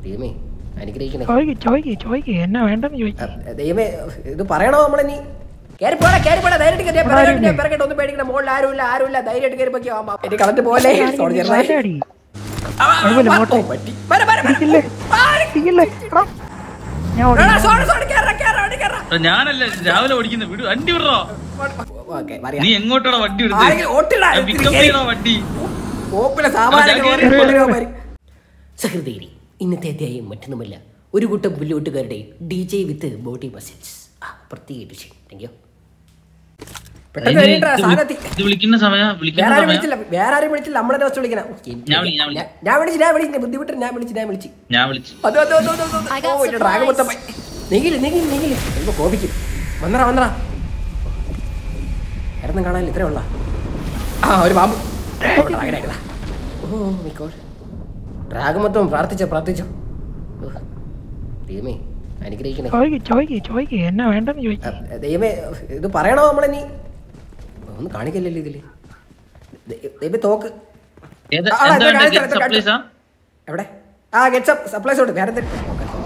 ദൈവമേ അനുഗ്രഹിക്കണേ ചോദിക്ക് ചോദിക്ക് ചോദിക്ക് എന്നാ വേണ്ടെന്ന് ചോദിക്കും ആ, ദൈവമേ ഇത് പറയണോ നമ്മളിനി കേറി പോടാ കേറി പോടാ ധൈര്യമായിട്ട് കേറി പിറകെ പിറകെ ഒന്നും പേടിക്കണ്ട മുകളിൽ ആരുമില്ല ആരുമില്ല ധൈര്യമായിട്ട് കേറി പൊക്കിയോ അമ്മ എനിക്ക് കളഞ്ഞു പോലെ സോറി ചെറുതായി അടി ആ, ആ, കുഴപ്പമില്ല, ആ, പോട്ടെ. ഓ, പറ്റി. വര, വര, വര. ഇടിക്കില്ലേ? ആ, ഇടിക്കില്ലേ? എടാ, ഞാൻ എടാ, ഓടി. sorry, sorry, കേറ, കേറ, വണ്ടി കേറ. എടാ, ഞാനല്ല രാവിലെ ഓടിക്കുന്ന വിടു വണ്ടി വിടറോ ഓക്കേ, പറയാം. നീ എങ്ങോട്ടാണ് വണ്ടി ആരെങ്കിലും ഓട്ടിടാ, എടുത്ത് ഇത്തിരി പിക്കപ്പ് കേറി. ചെയ്യണോ വണ്ടി ഓപ്പിലെ സാമാനൊക്കെ ഞാൻ ഓടി കേറി. കൊണ്ടുവരാൻ വരും. സഹൃദയരെ ഇന്നത്തെ അധ്യായം മറ്റൊന്നുമല്ല ഒരു കൂട്ടം പുല്ലുകൂട്ടുകാരുടെ D J with body muscles പ്രത്യേക എഡിഷൻ താങ്ക് യു പെട്ടെന്ന് ഇത് വരേണ്ട ഇത് സാധനത്തി ഇത് വിളിക്കുന്ന സമയം വിളിക്കുന്ന വേറെ ആരും സമയം വിളിച്ചില്ല വേറെ ആരും വിളിച്ചില്ല നമ്മളെ ദിവസം വിളിക്കണം ഞാൻ വിളി, ഞാൻ വിളി. ഞാൻ വിളിച്ചു ഞാൻ വിളിച്ചു ബുദ്ധിമുട്ട് ഞാൻ വിളിച്ചു ഞാൻ വിളിച്ചു ഞാൻ വിളിച്ചു അത് അത് അത് അത് അത് I got ഓ എന്റെ ഡ്രാഗൺ മൊത്തം പോയി. നീങ്ങില് നീങ്ങില് നീങ്ങില് ചിലപ്പോ കോപിക്കും വന്നറ വന്നറ വേറൊന്നും കാണാനില്ല ഇത്രേ ഉള്ള ആ ഒരു പാമ്പ് ഓ, ഡ്രാഗൺ ആയിക്കടാ. ഓ മൈ ഗോഡ് ഡ്രാഗൺ മൊത്തം പ്രാർത്ഥിച്ചോ പ്രാർത്ഥിച്ചോ ഓ, ദൈവമേ അനുഗ്രഹിക്കണേ ചോദിക്ക് ചോദിക്ക് ചോദിക്ക് എന്നാ വേണ്ടെന്ന് ആ, ചോദിക്കും ദൈവമേ ഇത് പറയണോ നമ്മളിനി ഒന്നും കാണിക്കല്ലല്ലോ ഇതില് ദൈ- ദൈവമേ തോക്ക് ഏത് ആ, ആ, എന്താ ഇത് കാണിച്ചു, ഗെറ്റ് ഇത് സപ്ലൈസാ എവിടെ ആ ഗെറ്റ് സപ്ലൈസ് ഉണ്ട് വേറെ എന്തെങ്കിലും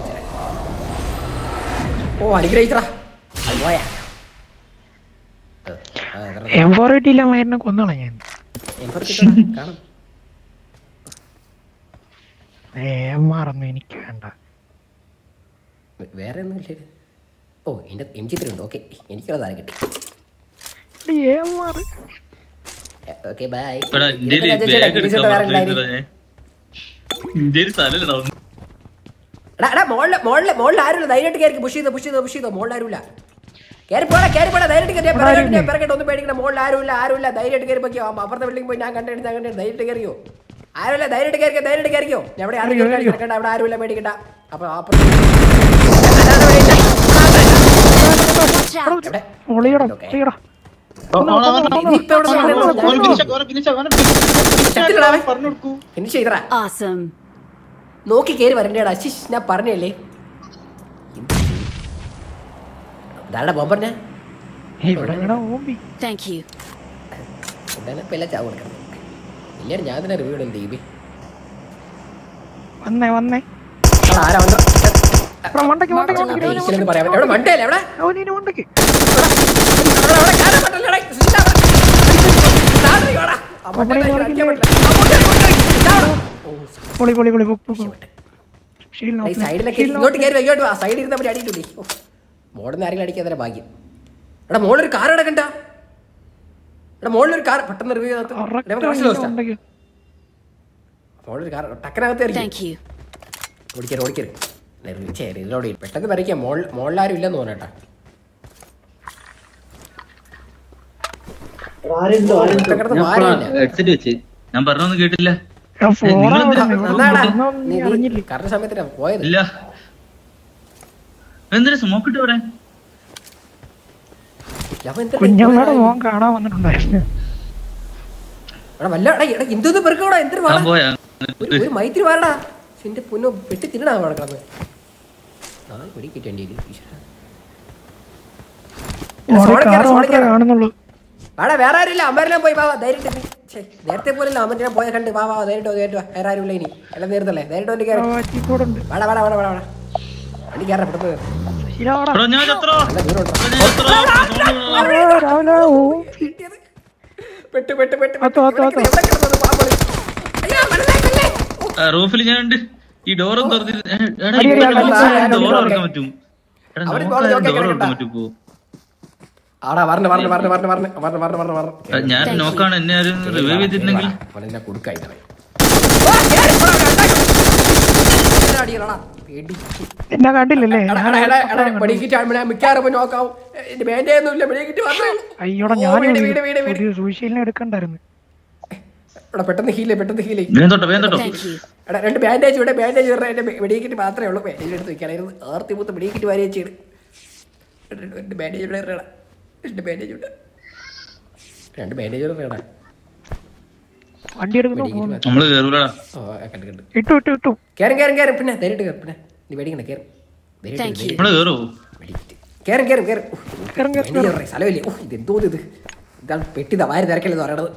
ഓ അനുഗ്രഹിച്ചടാ അത് പോയാ ആ, ആ, കാരണം എം ഫോർ എയ്റ്റിയില്ല മയറിനെ കൊന്നോളാം ഞാൻ എംഫർ കിട്ടണം, കാണും എം ആർ ഒന്നും എനിക്ക് വേണ്ട വേ- വേറെ ഒന്നും ഇല്ലേ ഓ എൻ്റെ എം ജി ത്രീ ഉണ്ട് ഓക്കെ എനിക്കുള്ളത് ആരെ കിട്ടി എം ആർ ഓക്കെ ബൈ എടാ ഇന്ത്യയിൽ ബാഗ് എടുക്കാൻ പറഞ്ഞിട്ട് ഞാൻ ഇന്ത്യയിൽ സ്ഥലമില്ലടാ ഒന്നും. എടാ എടാ മോളില് മോളില് മോളിൽ ആരുമില്ല ധൈര്യമായിട്ട് കയറി പുഷ് ചെയ്തോ പുഷ് ചെയ്തോ പുഷ് ചെയ്തോ മോളിൽ ആരുമില്ല കയറി പോടാ കയറി പോടാ ധൈര്യമായിട്ട് കയറി പിറകെ പിറകെ ഒന്നും പേടിക്കണ്ട മോളിൽ ആരുമില്ല ആരുമില്ല ധൈര്യമായിട്ട് കയറി പൊക്കിയോ അമ്മ അപ്പുറത്തെ ബിൽഡിംഗ് പോയി ഞാൻ കണ്ടു ഞാൻ കണ്ടു ധൈര്യമായിട്ട് കയറിയോ ആരുമില്ല ധൈര്യമായിട്ട് കയറിക്കോ ധൈര്യമായിട്ട് കയറിക്കോ ഞാൻ അവിടെ ആരും കിടക്കണ്ട അവിടെ ആരുമില്ല പേടിക്കണ്ട അപ്പൊ അപ്പുറത്ത് അതാണ് ഇവിടെ ഇല്ല. Watch out! എവിടെ? ഒളിയടാ ഓക്കേ. ഒളിയടാ നീ ഇപ്പൊ എവിടെ നിൽക്കുന്നത്? ഞാൻ- ചത്തില്ലടാ അവൻ. ഫിനിഷ് ചെയ്തടാ Awesome. നോക്കി കയറി വരണ്ടേടാ ശിഷ് ഞാൻ പറഞ്ഞല്ലേ ഇതാളുടെ ബോംബർ ഞാൻ ഇവിടെ എങ്ങനെ ഓമ്പി Thank you. എന്താണ് ഇപ്പൊ എല്ലാം ചാവ് കൊടുക്കണം ഇല്ലാരും ഞാൻ തന്നെ റിവ്യൂ ഇടും ദീപി വന്നേ വന്നേ ആരാ വന്നു എടാ, മണ്ടയ്ക്ക് മണ്ടയ്ക്ക് മണ്ടയ്ക്ക് ഇവനെ ഈശ്വരൻ എന്ന് പറയാൻ പറ്റില്ല. എവിടെ മണ്ടയല്ലേ എവിടെ അവനീനെ മണ്ടയ്ക്ക് എവിടെ, എവിടെ? കാര്യം പറ്റില്ല, എടാ. സുജിത്ത് അവിടെ. താഴെ വാടാ. ആ മണ്ടയിൽ അവിടെ അടിക്കാൻ പറ്റില്ല. അങ്ങോട്ട്, അങ്ങോട്ട്. ഇതാ അവിടെ. ഓ, പൊളി പൊളി പൊളി പൊക്ക് പൊക്ക്. ഷീൽ ഈ നോക്ക്. സൈഡിലൊക്കെ ഷീൽ ഇങ്ങോട്ട് നോക്ക്. കയറി വാ, ഇങ്ങോട്ട് വാ സൈഡിൽ ഇരുന്നപ്പോൾ അടിയിട്ടില്ലേ ഓ മോളിൽ ആരെങ്കിലും അടിക്കാതെ ഭാഗ്യം എടാ മോളിലൊരു കാർ കിടക്കണ്ട എടാ മോളിലൊരു കാർ പെട്ടെന്ന് റിവ്യൂ Correct അവനീനെ മണ്ടയ്ക്ക്. മോളിലൊരു കാർ ടക്കനകത്ത് കയറി Thank you. ഓടിക്കരുത് ഓടിക്കരുത് ശരി ഇതിലോടി പെട്ടെന്ന് വരയ്ക്കാം മോൾ മോളിലാരും ഇല്ലെന്ന് തോന്നട്ടാ കിടന്ന് വാരമില്ല ഹെഡ്സെറ്റ് വെച്ച് ഞാൻ പറഞ്ഞൊന്നും കേട്ടില്ല എടാ, ഫോൺ നിങ്ങളെന്തിനാ അവിടെ നിന്ന് ഇവിടെ നന്നാടാ വന്നോ നീ അറിഞ്ഞില്ലേ കറക്റ്റ് സമയത്തിനാ പോയത് ഇല്ല എന്തിനാ സ്മോക്ക് ഇട്ട് അവിടെ അവൻ എന്തിനാ കുഞ്ഞമ്മയുടെ ഇങ്ങനെ മോൻ കാണാൻ വന്നിട്ടുണ്ടായിരുന്നു എടാ വല്ല എടാ എടാ എന്തോന്ന് പെറുക്കോടാ എന്തൊരു ഞാൻ വാടാ പോയാ ഒരു ഒരു മൈത്രി വാടാ എന്റെ പൊന്നോ വെട്ടി തിന്നടാ അവിടെ കിടന്ന് ആ പിടി കിട്ടേണ്ടി ഓടെ കാറ് മാത്രമേ കാണുന്നുള്ളൂ വാടാ വേറെ ആരുമില്ല അമ്മരെല്ലാം പോയി വാ വാ, ധൈര്യമായിട്ട് നീ- ഛെ, നേരത്തെ പോലല്ല അമ്മ പോയ കണ്ട് വാ വാ ധൈര്യട്ടോ ധൈര്യട്ടോ വേറെ ആരുമില്ല ഇനി എല്ലാം നേരത്തല്ലേ ധൈര്യട്ടോ വണ്ടി കയറി കൂടെ ഉണ്ട് വാടാ വാടാ വാടാ വാടാ വാടാ വണ്ടി കയറാ പെട്ടെന്ന് കയറ്. ശരിയാടാ എടാ, ഞാൻ ചത്രോ നല്ല ദൂരം ഉണ്ടോ എടാ, ഞാൻ ചത്രോ ആ, രാവിലെ ഓ കിട്ടിയത് പെട്ട് പെട്ട് പെട്ട് അത്തോ, അത്തോ, അത്തോ. എവിടെ കിടന്നത് പാമ്പ് അയ്യോ മനസ്സിലാക്കല്ലേ റൂഫിൽ ഞാനുണ്ട് ഈ ഡോറും തുറന്നിട്ട് എടാ അടി, അടി, അടി, അടി, ഡോർ അടി, തുറക്കാൻ പറ്റും എടാ അവിടെ നമുക്ക് ഡോറ് ഡോർ തുറക്കാൻ തുറക്കാൻ പറ്റും പോ ആടാ പറഞ്ഞു പറഞ്ഞു പറഞ്ഞു പറഞ്ഞു പറഞ്ഞു പറഞ്ഞു പറഞ്ഞു പറഞ്ഞു പറഞ്ഞു എടാ, ഞാൻ Thank you. നോക്കാണ് എന്നെ ആരും റിവൈവ് ചെയ്തിട്ടുണ്ടെങ്കിൽ അവനെന്നെ കൊടുക്കായി എന്നെ കണ്ടില്ലല്ലേ ഞാൻ മിക്കാറും നോക്കാവും എന്റെ വേണ്ടയൊന്നും ഇല്ല മെഡിക്കിറ്റ് മാത്രമേ ഉള്ളൂ. അയ്യോടാ ഓ, ഞാൻ വീട്, വീട്, വീട്, വീട്. ഒരു സൂഷ്യലിനെ എടുക്കണ്ടായിരുന്നു എടാ പെട്ടെന്ന് ഹീലേ പെട്ടെന്ന് ഹീലേ വേഗം തൊട്ടോ വേഗം തൊട്ടോ Thank you. എടാ രണ്ട് ബാൻഡേജ് ഇവിടെ ബാൻഡേജ് ഇടണം എന്റെ മെഡിക്കിറ്റ് മാത്രമേ ഉള്ളൂ ബാൻഡേജ് എടുത്ത് വെക്കാനായിരുന്നു ആർത്തി മൂത്ത് മെഡിക്കിറ്റ് വാരി വെച്ചിട്ട് രണ്ട് ബാൻഡേജ് ഇവിടെ ഇറങ്ങണം രണ്ട് ബാൻഡേജ് ഉണ്ട് രണ്ട് ബാൻഡേജ് ഇവിടെ ഇറങ്ങണം വണ്ടി എടുക്കുന്നു പോകുന്നു നമ്മള് കേറൂലടാ ഓ കണ്ട് കണ്ട് ഇട്ടു ഇട്ടു ഇട്ടു കയറും കയറും കയറും പിന്നെ ധൈര്യമായിട്ട് കയറും പിന്നെ നീ പേടിക്കണ്ട കയറും Thank you. നമ്മള് കേറോ കയറും കയറും കയറും കയറും, കയറും, ഭയങ്കര പറയും സ്ഥലമില്ലേ ഓ ഇത് എന്തോ ഇത് ഇതാണ് പെട്ടിതാ വാരി തിരക്കല്ലെന്ന് പറയണത്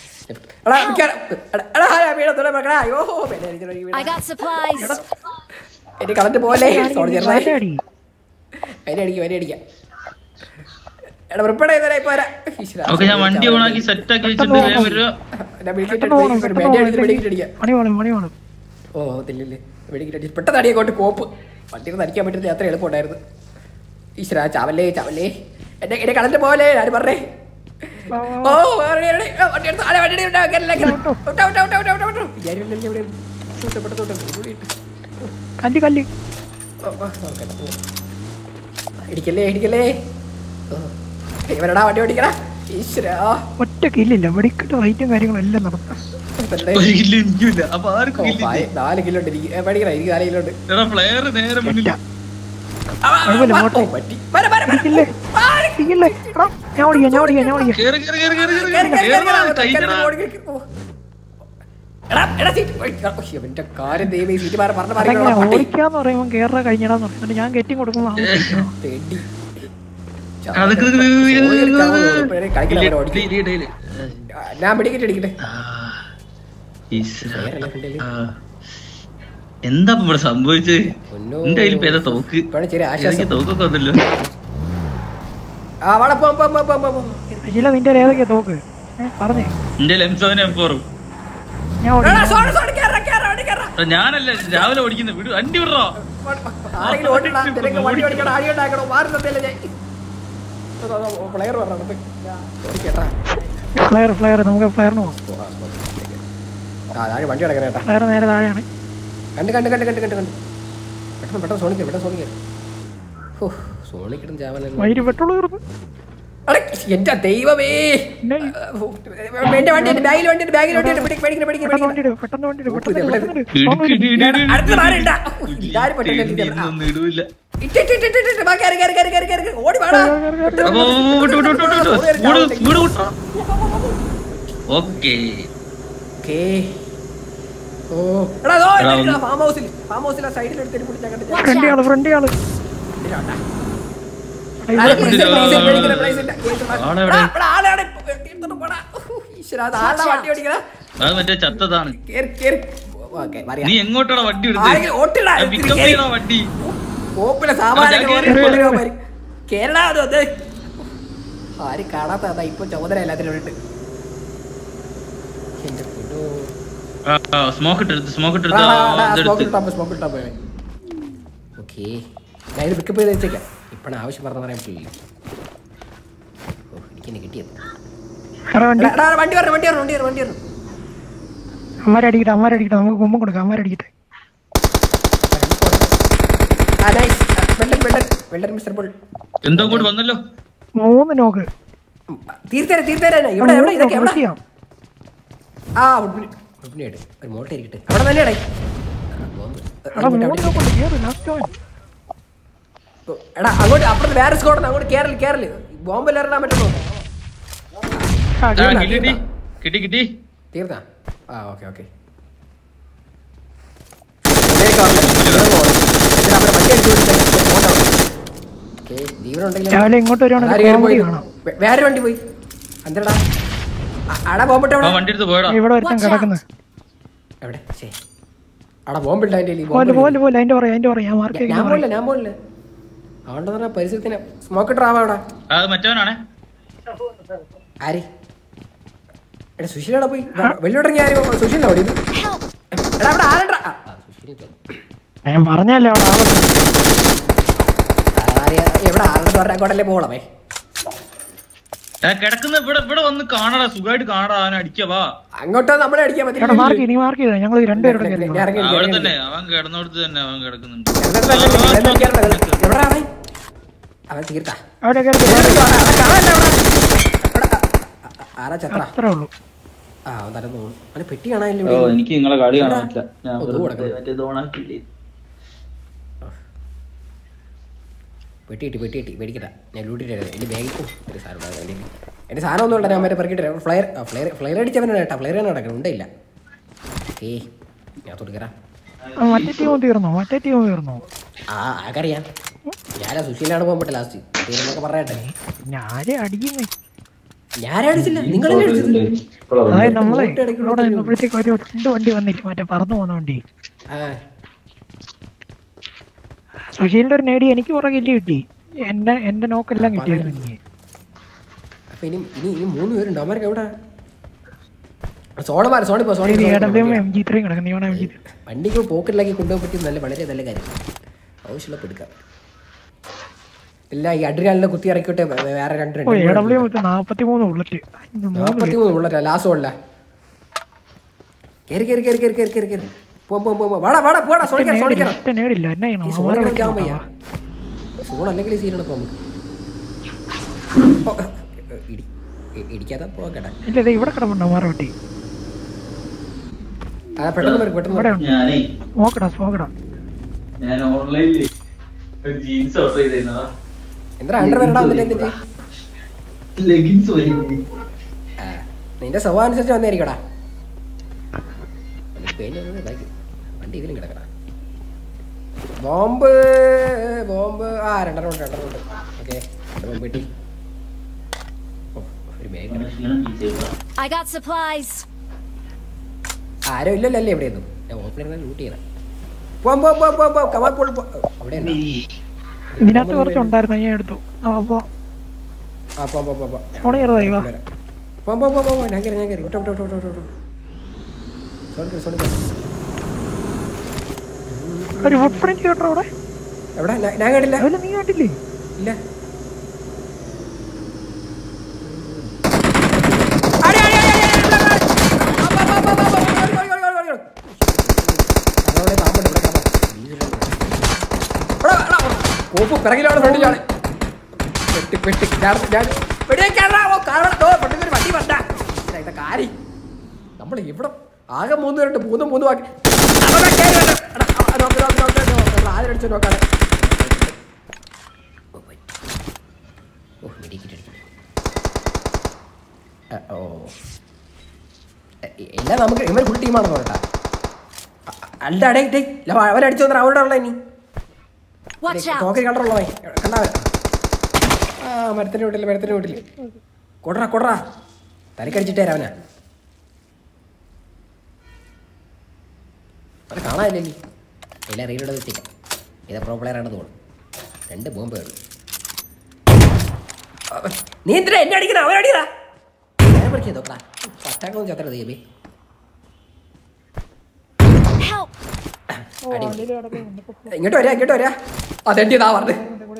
എടാ മിക്കാ- എടാ, എടാ, ആരാ വീണത്? തൊടാൻ നോക്കടാ. അയ്യോ, പേടി അടിച്ചു, പേടി I വീണ. got supplies. എന്റെ കളഞ്ഞു പോലെ സോറി ചെറുതായി അടി അതിനെ അടിക്കാം അതിനെ അടിക്കാം എടാ പ്രിപ്പയർ ചെയ്തരാ ഇപ്പൊ വരാം. ഈശ്വരാ, ഓക്കെ ഞാൻ വണ്ടി ഓണാക്കി സെറ്റ് ആക്കി വെച്ചിട്ട് വേഗം വരിക ഞാൻ വെടിക്കിട്ട് പെട്ടെന്ന് പോകണം, ഒരു പെട്ടെന്ന് വെടി പോകണം. അടിച്ച് വെടിക്കിട്ട് അടിക്കാം മണി വേണം മണി വേണം ഓ തില്ലേ വെടിക്കിട്ട് അടിച്ച് പെട്ടെന്ന് അടിയെ കൊണ്ട് കോപ്പ് വണ്ടി ഒന്ന് അടിക്കാൻ പറ്റുന്നത് അത്ര എളുപ്പമുണ്ടായിരുന്നു ഈശ്വരാ ചാവല്ലേ ചാവല്ലേ എന്നെ എന്നെ കളഞ്ഞു പോലെ ഞാൻ പറഞ്ഞേ വാ, ഓ വണ്ടി എടുത്ത് വണ്ടി എടുത്ത് ആളെ വണ്ടി എടുത്ത് കേരള കേരള വിട്ടോ വിട്ടോ വിട്ടോ വിട്ടോ വിട്ടോ വിട്ടോ വിട്ടോ ഇവിടെ തൊട്ട് പെട്ടെന്ന് തൊട്ട് കൂടി ഇട്ട് കല്ല് കല്ല് ഓ, ഓ, നോക്കട്ടെ, ഓ. ഇടിക്കല്ലേ ഇടിക്കല്ലേ ഓ. ഇവരടാ വണ്ടി ഓടിക്കടാ ഈശ്വരാ ഒറ്റ കില്ലില്ല വെടിക്കിട്ട് റൈറ്റും കാര്യങ്ങളും എല്ലാം നടത്താം ഇതെന്താ? ഒരു കില്ല് എനിക്കില്ല അപ്പൊ ഓ, ആർക്കും കില്ല് പായ- നാല് കിലോ ഉണ്ട് എനിക്ക് മേടിക്കണ എനിക്ക് നാല് കിലോ ഉണ്ട് എടാ ഫ്ലെയർ നേരെ മുന്നിൽ ആ, ആ, കുഴപ്പമില്ല, ആ, പോട്ടെ. ഓ, പറ്റി വര, വര, വര. ഇല്ലേ ഇല്ലേ എടാ, ഞാൻ ഓടിക്കാം ഞാൻ ഓടിക്കാം ഞാൻ ഓടിക്കാം കേറി കേറി കേറി കേറി കേറി കേറി, കേറി, കേറി, കേറി കേറി, ടൈറ്റടാ കേറി, ഓടി, കേറി, ഓ. എടാ, എടാ, സീറ്റ്. ഓയ്, ഓ, ഇവന്റെ കാര്യം ദൈവമേ, സീറ്റ് മാറി പറഞ്ഞ അതെങ്ങനെ മാറി പട്ടി. ഓടിക്കാന്ന് പറയുമ്പോൾ കേറ കഴിഞ്ഞടാന്ന് പറയും എന്നിട്ട് ഞാൻ കെറ്റി കൊടുക്കുമ്പോൾ അവൻ ഓടിക്കണം. തെണ്ടി. അത് കേറി കേറി കേറി ഓ, കേറി ഒരു കാവോ, കേറി ഇപ്പഴേ കളിക്കണ പോലെ ഓടിക്കും. ഇല്ല, ഇല്ല, ഇല്ല, ഇല്ല. ആ, ഞാൻ പിടിക്കിട്ട് അടിക്കട്ടെ ആ, ഈശ്വരാ. വേറെല്ലാം ഉണ്ടല്ലേ? ആ. എന്താ ഇപ്പൊ ഇവിടെ സംഭവിച്ചത് പൊന്നോ. എന്റെ കയ്യിൽ പേത തോക്ക് ഇപ്പഴാണ് ചെറിയ എനിക്ക് ആശ്വാസം തോക്കൊക്കെ വന്നല്ലോ ആ വാടാ പോ പോ പോ പോ പോ, പോ ശശീല നിന്റെ ഏതൊക്കെയാ തോക്ക് ഏ, പറഞ്ഞേ എന്റെ എം സെവൻ എം ഫോറും ഞാൻ എടാ, ഓടിക്കാം സോറി, സോറി, കേറാ, കേറാ, വണ്ടി കേറാ. ഞാനല്ല രാവിലെ ഓടിക്കുന്ന വിടു വണ്ടി വിടറോ ആരെങ്കിലും ഓടിക്കടാ, നിനക്ക് വണ്ടി ഓടിക്കണം, അടി ഉണ്ടാക്കണോ, മാറി നിന്നില്ല ഞാൻ. അതാ, അതാ, player പറഞ്ഞോ, ഓടിക്കേട്ടാ. ഫ്ലെയർ ഫ്ലെയർ നമുക്ക് ഫ്ലെയറിന് പോകാം ആ, താഴെ വണ്ടി കിടക്കണ കേട്ടാ ഫ്ലെയർ നേരെ താഴെയാണ് കണ്ട് കണ്ട് കണ്ട് കണ്ട് കണ്ട് കണ്ട് പെട്ടെന്ന് പെട്ടെന്ന് സോണിക്ക് പെട്ടെന്ന് സോണിക്ക് ഓ സോണിക്കിടും ചാവലല്ലോ വൈര് പെട്രോൾ തീർന്നു അടെ, എന്റെ ദൈവമേ പിന്നെ എന്റെ വണ്ടി ബാഗിൽ വണ്ടി ബാഗിൽ വണ്ടി പേടിക്കണം പേടിക്കണം പെട്ടെന്ന് പേടിക്കണം വണ്ടി ഇട്, പെട്ടെന്ന് വണ്ടി ഇട്, പെട്ടെന്ന് എവിടെ? പെട്ടെന്ന് ഇട്. ഇടുക്ക്, സ്വാമി, ഇടി, ഇടി, ഇടി, ഇടി, അടുത്ത ഇടി. ആരുണ്ടാ? ഇതാരും പറ്റില്ല, ഇടി, ഇല്ല. ഇതൊന്നും ഇടൂല ഇട്ട് ഇട്ട് ഇട്ട് ഇട്ട് ഇട്ട് വാ, കേറ്, കേറ്, കേറ്, കേറ്, കേറ്. ഓടി വാടാ. അപ്പൊ വിട്ടു വിട്ടു വിട്ടു വിട്ടു വീട് വീട് വിട്ടോ ഓക്കെ ഓക്കേ. ഓ എടാ ദോ എടാ, ഒന്ന്. ഫാം ഹൗസിൽ ഫാം ഹൗസിൽ ആ സൈഡിൽ എടുത്തിട്ട് പിടിച്ചാ കണ്ടിട്ട് ഫ്രണ്ട് ആള് ഫ്രണ്ട് ആള് ആരെ place ഇല്ല, place ഇല്ല, പേടിക്കണ്ട, place ഇല്ല. ആളെവിടെ? എടാ, എടാ, ആളെവിടെ? എടുത്തോണ്ട് പോടാ. ഈശ്വരാ, അത് ആളുടെ വണ്ടി ഓടിക്കണ. അത് മറ്റേ ചത്തതാണ് കേറ്, കേറ്. ഓക്കേ, മറിയാം. നീ എങ്ങോട്ടാണ് വണ്ടി ആരെങ്കിലും ഓട്ടിടാ, എടുത്തത് ഇതിൽ പിക്കപ്പ് കേറി. ചെയ്യണ വണ്ടി കോപ്പിലെ സാമാനൊക്കെ ആ, ഞാൻ ഓടി കേറി, കൊണ്ടുവരാൻ വരും. കേരള അത് അത്. ആരും കാണാത്ത അതാ ഇപ്പൊ ചുമതല എല്ലാത്തിനും ഉണ്ട് എന്റെ പൊന്നോ. സ്മോക്ക് ഇട്ടെടുത്ത് സ്മോക്ക് ആ, ഇട്ടെടുത്ത് ആ, ആ, smoke ഇതെടുത്ത് ഇട്ടാ പോയി, smoke ഇട്ടാ പോയി. ഓക്കേ ഞാൻ ഇത് പിക്കപ്പ് ചെയ്ത് വെച്ചേക്കാം ഇപ്പഴാണ് ആവശ്യം പറഞ്ഞ പറയാൻ പറ്റില്ല ഓ എനിക്കെന്നെ കിട്ടിയത് വേറെ വണ്ടി എടാ, എടാ, വണ്ടി വരണം വണ്ടി വരണം വണ്ടി വരണം വണ്ടി വരണം അമ്മാരടിക്കട്ടെ അമ്മാരടിക്കട്ടെ നമുക്ക് കുമ്പം കൊടുക്കാം അമ്മാരടിക്കട്ടെ ആ നൈസ് വെള്ളൻ വെള്ളൻ വെള്ളൻ മിസ്റ്റർ ബോൾ എന്തോ കൂടി വന്നല്ലോ മൂന്ന് നോക്ക് തീർത്തേരാ തീർത്തേരാ ഇവിടെ എവിടെ ഇതൊക്കെ എവിടെ ചെയ്യാം ആ ഉഡ്മിനി ഉഡ്മിനിയായിട്ട് ഒരു മോട്ട ഇരിക്കട്ടെ അവിടെ തന്നെയാടേ എടാ മൂന്ന് നോക്കുണ്ട് കേറ് ലാസ്റ്റ് അവൻ എടാ അങ്ങോട്ട് അപ്പുറത്ത് വേറെ സ്കോഡ് അങ്ങോട്ട് കേരള കേരള ബോംബെല്ലാം ഇറങ്ങാൻ പറ്റുമോ ആ, ആ, തീർന്നാ, കിട്ടി തീർന്നാ. കിട്ടി കിട്ടി തീർന്നാ ആ ഓക്കെ ഓക്കെ ഇതിലേക്ക് വരണം. ഇതിലേക്ക് പോകണം. ഇതിന് അവിടെ വണ്ടി അടിച്ച് വിട്ടിട്ട് പോകണ്ട അവിടെ. ഓക്കേ, ജീവനുണ്ടെങ്കിൽ രാവിലെ ഇങ്ങോട്ട് ആര് വരുവാണെങ്കിൽ കയറി പോയി കോമഡി കാണാം വേ- വേറെ വണ്ടി പോയി എന്തടാ അടാ ബോംബിട്ട് ആ എവിടെ വണ്ടി എടുത്ത് പോയടാ ഇവിടെ ഒരുത്തൻ കിടക്കുന്നത് എവിടെ ശേ അടാ ബോംബിട്ട അതിന്റെ കയ്യില്, പോലെ ബോംബില്ല. പോലെ പോലെ അതിന്റെ പറയാം അതിന്റെ പറയാം ഞാൻ മാർക്ക് ഞാൻ ചെയ്യുന്ന പോലില്ല ഞാൻ പോലില്ല അതുകൊണ്ട് തന്നെ പരിസരത്തിന് സ്മോക്ക് ഇട്ടാവാ അവിടെ അത് മറ്റവനാണേ ആര് എടാ സുശീലവിടെ പോയി വെള്ളിയോട്ടിറങ്ങി ആരും സുശീലിന്റെ അവിടെ എടാ അവിടെ ആരണ്ടാ ആ, ആ, സുശീൽ ഇല്ല. ഞാൻ പറഞ്ഞല്ലേ അവിടെ ആളെ ആരെയാ? എവിടെ ആരുടെ പറഞ്ഞ അങ്ങോട്ടല്ലേ പോകണമേ ആ, കിടക്കുന്ന ഇവിടെ ഇവിടെ വന്ന് കാണടാ സുഖമായിട്ട് കാണടാ അവനെ അടിക്കാ വാ അങ്ങോട്ടോ നമ്മളെ അടിക്കാൻ എടാ പറ്റില്ല മാർക്ക് ചെയ്ത് നീ മാർക്ക് ചെയ്ത ഞങ്ങൾ രണ്ടുപേരുടെ ഞാൻ കയറി ഇറങ്ങി, ആ, ഇറങ്ങി, അവിടെ ഇറങ്ങി. തന്നെ അവൻ കിടന്നോടത്ത് തന്നെ അവൻ കിടക്കുന്നുണ്ട് ഇറങ്ങി, ഇറങ്ങി, ഇറങ്ങി, ഇറങ്ങി, ഇറങ്ങി, ഇറങ്ങി. എവിടെടാ അവൻ? അവൻ തീർത്താ അവിടെ കയറി അവിടെ കാണാനല്ല അവിടെ. അവിടെ, ആ, ആ, ആരാ ചത്ര അത്രേ ഉള്ളൂ ആ അവൻ തരുന്നു അവന് പെട്ടി കാണാനില്ല ഓ ഇവിടെ എനിക്ക് നിങ്ങളെ കളി കാണാൻ പറ്റില്ല ഞാൻ ഓ, ഇത് വെറുതെ കൊടുക്കണം. മറ്റേ ഇത് ഓണാക്കിയില്ലേ പെട്ടി കിട്ടി പെട്ടി കിട്ടി പേടിക്കണ്ട ഞാൻ ലൂട്ടിട്ട് എൻ്റെ ബാഗിൽ ഓ, ഒരു സാധനം ഉണ്ടായിരുന്നു എൻ്റെ കയ്യിൽ. എൻ്റെ സാധനം ഒന്നും ഉണ്ടോ ഞാൻ മറ്റേ പെറുക്കിട്ട് ഫ്ലയർ ഫ്ലയർ ഫ്ലയർ അടിച്ചവനാണ് കേട്ടോ ഫ്ലയർ ആണ് നടക്കണം ഉണ്ടില്ല ഏ ഞാൻ തുറക്കറാ ആ, മറ്റേ ടീം തീർന്നോ മറ്റേ ടീം തീർന്നോ ആ ആക്കറിയാം ഞാനാ സുശീലാണ് പോകാൻ പറ്റില്ല ലാസ്റ്റ് തീരുന്നൊക്കെ പറയട്ടെ ഞാനേ അടിക്കുന്നേ ഞാനാ അടിച്ചില്ല നിങ്ങളല്ലേ അടിച്ചത് അതായത് നമ്മളെ ഇങ്ങോട്ട് ഇടയ്ക്ക് ഇവിടെ നിന്നപ്പോഴത്തേക്ക് ഒരു രണ്ട് വണ്ടി വന്നില്ല മറ്റേ പറന്നു പോകുന്ന വണ്ടി ആ സുശീലിന്റെ ഒരു നേടി എനിക്ക് കുറെ കില്ല് കിട്ടി എന്റെ എന്റെ നോക്കെല്ലാം കിട്ടിയായിരുന്നു എനിക്ക് അപ്പൊ ഇനി ഇനി ഇനി മൂന്ന് പേരുണ്ട് അവന്മാർക്ക് എവിടെ സോണമാർ സോണി പോ സോണി പോ, എ സോണി ഡബ്ല്യു പോ. എം ജി ത്രീ കിടക്കുന്നു നീ എം ജി ത്രീ വണ്ടിക്ക് പോക്കറ്റിലാക്കി കൊണ്ടുപോകാൻ പറ്റിയ നല്ല വളരെ നല്ല കാര്യം ആവശ്യമുള്ള എടുക്കാം ഇല്ല ഈ അഡ്രിയാലിനെ കുത്തി ഇറക്കിയിട്ട് വേ- വേറെ രണ്ട് ഓ എ രണ്ട് ഡബ്ല്യു മൊത്തം നാപ്പത്തി മൂന്ന് ബുള്ളറ്റ് മൂന്ന് നാൽപ്പത്തി മൂന്ന് ഉള്ള ലാസ്റ്റ് ഉള്ള കയറി കയറി കയറി കയറി കയറി കയറി കയറി പോ പോ പോ പോ. വാടാ വാടാ പോടാ സോണിക്കണം നേടില്ല സോണിക്കണം ഒറ്റ നേടില്ല എന്നാ ചെയ്യണം ഈ അവന്മാരെ സോണിക്കണം ഞാൻ വയ്യ വിളിക്കണം. സോൺ അല്ലെങ്കിൽ സീനാണ് ഇപ്പൊ നമുക്ക് ഓ, ഇടി ഇ- ഇടിക്കാതെ പോകട്ടെ ഇല്ല ഇത് ഇവിടെ കിടപ്പുണ്ട് അവന്മാരെ വെട്ടി ആ പെട്ടെന്ന് വരും പെട്ടെന്ന് ഇവിടെ വരും ഉണ്ട് ഞാനേ നോക്കടാ നോക്കടാ ഞാൻ ഓൺലൈനിൽ ഒരു ജീൻസ് ഓർഡർ ചെയ്തിരുന്നതാ എന്താ അണ്ടർ വരടാ വന്നിട്ട് എന്നിട്ട് ലെഗിൻസ് വരും ആ, നിന്റെ സ്വഭാവം അനുസരിച്ച് വന്നേരിക്കടാ വണ്ടി ഇതിലും കിടക്കടാ ബോംബ് ബോംബ് ആ രണ്ടെണ്ണം ഉണ്ട് രണ്ടെണ്ണം ഉണ്ട് ഓക്കെ രണ്ട് ബോംബ് കിട്ടി ഓ, ഒരു ബാഗ് I got supplies. ആരും ഇല്ലല്ലോ അല്ലേ എവിടെയൊന്നും ഞാൻ ഓപ്പണിംഗ് ലൂട്ട് ചെയ്യണം പോം പോം പോം പോം പോം കമാ പോൾ അവിടെ ഇതിനകത്ത് കുറച്ച് ഉണ്ടായിരുന്നു ഞാൻ എടുത്തു ആ, അപ്പൊ ആ പോം പോം പോം പോം ഫോൺ ചെറുതായി വാ പോം പോം പോം പോം ഞാൻ കയറി ഞാൻ കയറി വിട്ടോ വിട്ടോ വിട്ടോ വിട്ടോ വിട്ടോ സോറി സോറി ഒരു ഫുട് പ്രിന്റ് കേട്ടോ അവിടെ എവിടെ ഞാൻ- ഞാൻ കണ്ടില്ല അതിൽ നീ കണ്ടില്ലേ ഇല്ല അടി, അടി, അടി, അടി, അടി, ഇവിടെ കാണ്. ആ, വാ, വാ, വാ, വാ, വാ, ഓടി, ഓടി, ഓടി, ഓടി, ഓടി. അതവിടെ പാമ്പുണ്ട്, ഇവിടെ കാണാം. എടാ, എടാ, കോപ്പ് പിറകിലാണ് ഫ്രണ്ടിലാണ് പെട്ടി പെട്ടി ഞാൻ ഞാൻ വെടിവെക്കാനാ ഓ കാരണം ഓ പെട്ടെന്ന് വണ്ടി വണ്ട ഇതാ കാരി നമ്മൾ ഇവിടെ ആകെ മൂന്ന് പേരുണ്ട് മൂന്ന് മൂന്ന് ബാക്കി അവിടെ കേറി വരണം. എടാ, ആ, നോക്ക് നോക്ക് നോക്ക് നോക്ക്. നമ്മൾ ആദ്യം അടിച്ചു നോക്കാണ് ഓ, പോയി. ഓ ഇടിക്കിട്ട് ഇടിക്കിട്ട് ആ, ഓ എ- എ- എല്ലാം നമുക്ക് ഇവർ ഫുൾ ടീമാണെന്ന് കേട്ടാ അല്ല അടേ ടേ അവരടിച്ചു വന്നാൽ അവിടെ ഉള്ള ഇനി Watch out. നോക്കി കണ്ടുള്ളോ കണ്ടാവേ ആ മരത്തിന്റെ വീട്ടില് മരത്തിന്റെ വീട്ടില് കൊടറ കൊടറ തലക്കടിച്ചിട്ടേ അവനാ അവനെ കാണാനില്ലേ നീ എല്ലാ റീലോടെ എത്തിക്കാം ഏതാ പ്രോ പ്ലെയർ ആണെന്ന് തോന്നുന്നു രണ്ട് ബോംബുകൾ നീ എന്തിനാ എന്നെ അടിക്കണ അവൻ അടിയടാ ഞാൻ പഠിക്കാൻ നോക്കടാ പറ്റാക്കൊന്നും ചത്ര ദൈവമേ Help. അടിപൊളി ഇങ്ങോട്ട് വരാ ഇങ്ങോട്ട് വരാ അതെന്റിയതാ പറഞ്ഞു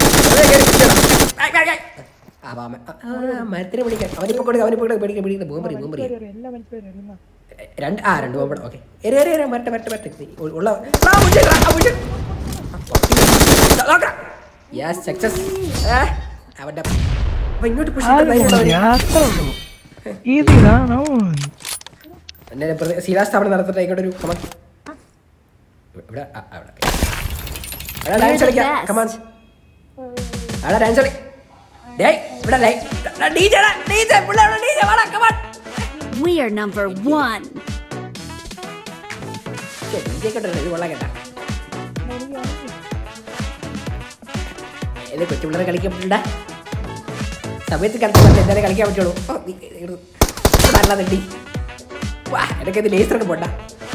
ആ വാമ ആ, ആ, മരത്തിന് പിടിക്കാൻ അവനിപ്പോ കൊടുക്കുക അവനിപ്പോ കൊടുക്കുക പിടിക്കാൻ പിടിക്കുന്ന ബോംബറി ബോംബറി എല്ലാ മനസ്സിലായി രണ്ട് ആ രണ്ട് ബോംബ് ഓക്കെ എരെ എരെ എരെ മരട്ടെ മരട്ടെ മരട്ടെ ഉള്ള ആ, മുന്നിൽ, ആ, മുന്നിൽ. ആ, പൊട്ടി. നോക്കാം യെസ് സക്സസ് അവന്റെ അപ്പൊ ഇങ്ങോട്ട് പുഷ് യാത്ര ഉള്ളൂ ഈസി ഇതാണോ എന്നെ ശിലാസ്ഥാപനം നടത്തിട്ട് ഇങ്ങോട്ട് ഒരു കമാൻ ഇവിടെ ആ, അവിടെ അവിടെ ഡാൻസ് കളിക്കാം കമാൻ അവിടെ ഡാൻസ് കളി ഡേയ് ഇവിടെ ലൈ ഡീജെ ഡീജെ പുള്ള അവിടെ ഡീജെ വാടാ come on We are number one. DJ കേട്ടോ ഇത് കൊള്ളാൻ കേട്ടാ ഇത് കൊച്ചു പിള്ളേരെ കളിക്കാൻ പറ്റില്ല സമയത്ത് കളിച്ചാൽ എന്തായാലും കളിക്കാൻ പറ്റുള്ളൂ ഓ, നീ- ഇത് നല്ല തണ്ടി വാ എനിക്ക് ഇത് ലേസറൊക്കെ പോണ്ട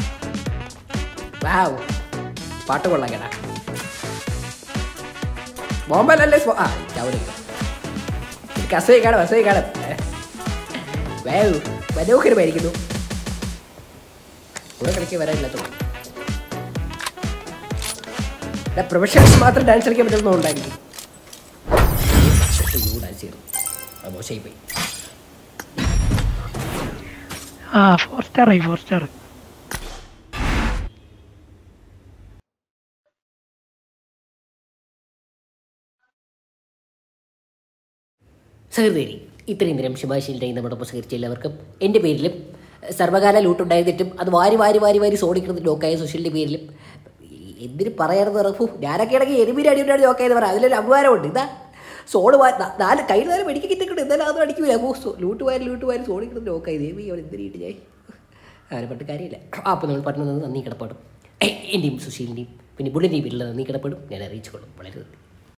വാവ് പാട്ട് കൊള്ളാം കേട്ടാ ബോംബല്ലേ സ്പോ ആ ചവറ് കസവി കാണും കസവി കാണും വേവ് മനോഹരമായിരിക്കുന്നു കൂടെ കളിക്കാൻ വരാനില്ലാത്ത പ്രൊഫഷണൽസ് മാത്രം ഡാൻസ് കളിക്കാൻ പറ്റുന്ന ഉണ്ടായിരിക്കും ഡാൻസ് ചെയ്യണം അത് മോശമായി പോയി ആ ഫോർ സ്റ്റാർ ആയി ഫോർ സ്റ്റാർ സഹൃദയരി ഇത്രയും നേരം ശുഭാശീലിൻ്റെ നമ്മുടെ സഹകരിച്ച എല്ലാവർക്കും എൻ്റെ പേരിലും സർവകാല ലൂട്ടുണ്ടായിരുന്നിട്ടും അത് വാരി വാരി വാരി വാരി സോണിക്കുന്നത് ലോക്കായ സുശീലിൻ്റെ പേരിലും എന്തിന് പറയാനെന്ന് പറഞ്ഞു ഞാനൊക്കെ ഇടയ്ക്ക് എരുമീൻ അടിയോടാണ് ലോക്കായെന്ന് പറയാം അതിലൊരു അപകാരമുണ്ട് ഇതാ സോണ് വാ ന- നാല് കയ്യിൽ നേരം മെഡിക്ക് കിട്ടിക്കൊണ്ട് എന്തായാലും അതൊന്നും അടിക്കൂല അപ്പോൾ സോ- ലൂട്ട് വാരി ലൂട്ട് വാരി സോണിക്കുന്നത് ലോക്കായി ദേവി അവൻ എന്തിനീട്ട് ഞാൻ ആരും പറഞ്ഞിട്ട് കാര്യമില്ല അപ്പോൾ നമ്മൾ പറഞ്ഞു നന്ദി കിടപ്പാടും എൻ്റെയും സുശീലിൻ്റെയും പിന്നെ ബുള്ളിൻ്റെയും പേരിലുള്ള നന്ദി കിടപ്പാടും ഞാൻ അറിയിച്ചു കൊള്ളും വളരെ നന്ദി